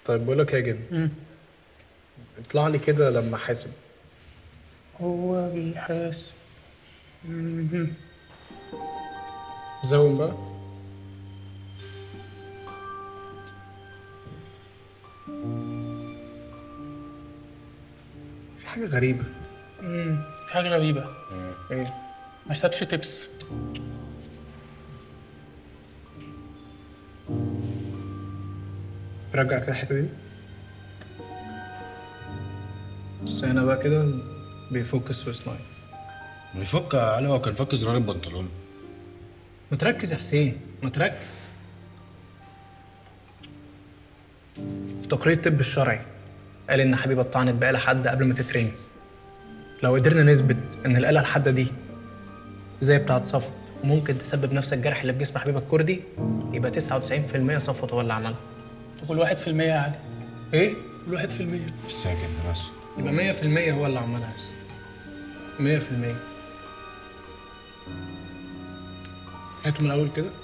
طيب بقول لك يا جن مم. اطلع لي كده لما حاسب هو بيحاسب مهم. زوم بقى في حاجة غريبة مم. في حاجة غريبة ايه ما اشتريتش تبس رجع كده الحتة دي بس هنا بقى كده بيفك السويس لاين بيفك علي هو كان فك زرار البنطلون ما تركز يا حسين ما تركز تقرير الطب الشرعي قال ان حبيبه اتطعنت بآلة حادة قبل ما تترمي لو قدرنا نثبت ان الآلة الحادة دي زي بتاعة صفوت ممكن تسبب نفس الجرح اللي في جسم حبيبه الكردي يبقى 99% صفوت هو اللي عملها وكل واحد في المية عادي ايه؟ كل واحد في المية الساكن بس يبقى 100% هو اللي عملها بس 100% هاتوا من الاول كده